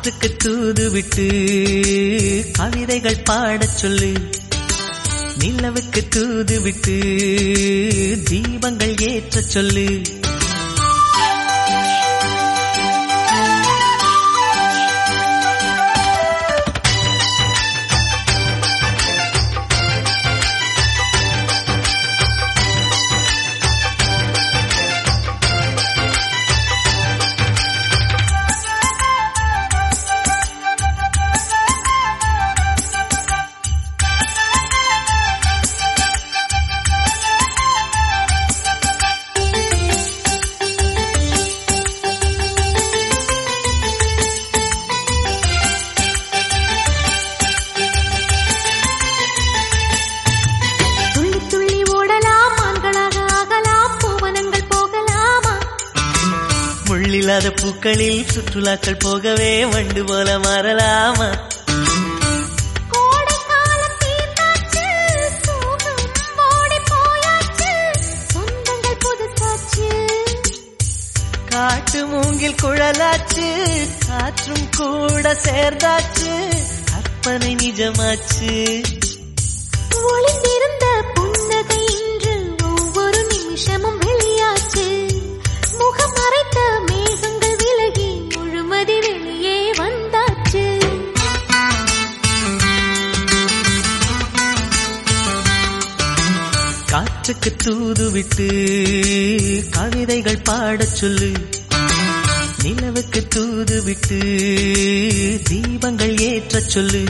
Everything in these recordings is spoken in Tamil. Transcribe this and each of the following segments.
காற்றுக்கு தூது விட்டு கவிதைகள் பாடச் சொல்லு நிலவுக்கு தூது விட்டு தீபங்கள் ஏற்றச் சொல்லு துள்ளி துள்ளி ஓடலாம் ஆண்களாக ஆகலாம் பூவனங்கள் போகலாமா முள்ளில்லாத பூக்களில் சுற்றுலாக்கள் போகவே வண்டு போல மாறலாமா கோடை காலம் தீர்ந்தாச்சு சோகம் ஓடி போயாச்சு சொந்தங்கள் புதுசாச்சு காட்டு மூங்கில் குழலாச்சு காற்றும் கூட சேர்ந்தாச்சு கற்பனை நிஜமாச்சு ஒளிந்திருந்த புன்னகை இன்று ஒவ்வொரு நிமிஷமும் வெளியாச்சு முகம் மறைத்த மேகங்கள் விலகி முழுமதி வெளியே வந்தாச்சு காற்றுக்கு தூது விட்டு கவிதைகள் பாடச் சொல்லு நிலவுக்கு தூது விட்டு தீபங்கள் ஏற்றச் சொல்லு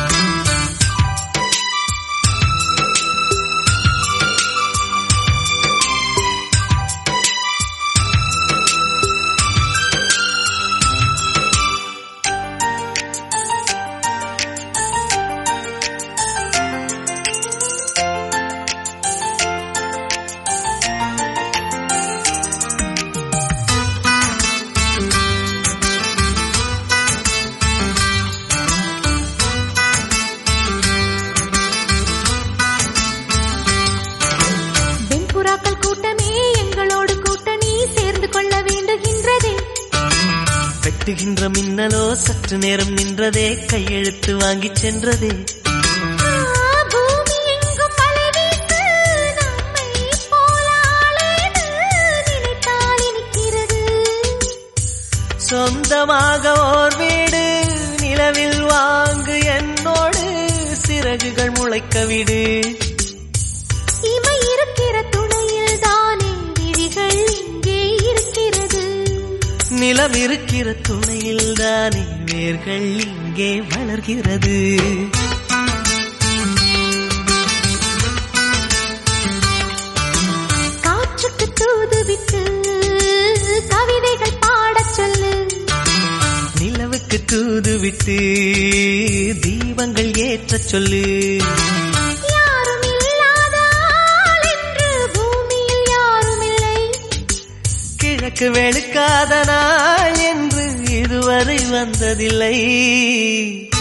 வெண்புறாக்கள் கூட்டமே எங்களோடு கூட்டணி சேர்ந்து கொள்ள வேண்டுகின்றதே வெட்டுகின்ற மின்னலோ சற்று நேரம் நின்றதே கையெழுத்து வாங்கிச் சென்றதே ஆ, பூமி எங்கும் மழை வீசு, நம்மைப் போல ஆளேது, நினைத்தால் இனிக்கிறது. சொந்தமாக ஓர் வீடு நிலவில் வாங்கு என்னோடு சிறகுகள் முளைக்க விடு இமை இருக்கிற துணையில் தானே விழிகள் இங்கே இருக்கிறது நிலம் இருக்கிற துணையில் தானே வேர்கள் இங்கே வளர்கிறது காற்றுக்கு தூது விட்டு கவிதைகள் பாடச் சொல்லு நிலவுக்கு தூது விட்டு தீபங்கள் ஏற்றச் சொல்லு யாரும் இல்லாத ஆள் என்று பூமியில் யாரும் இல்லை கிழக்கு வெளுக்காத நாள் என்று இதுவரை வந்ததில்லை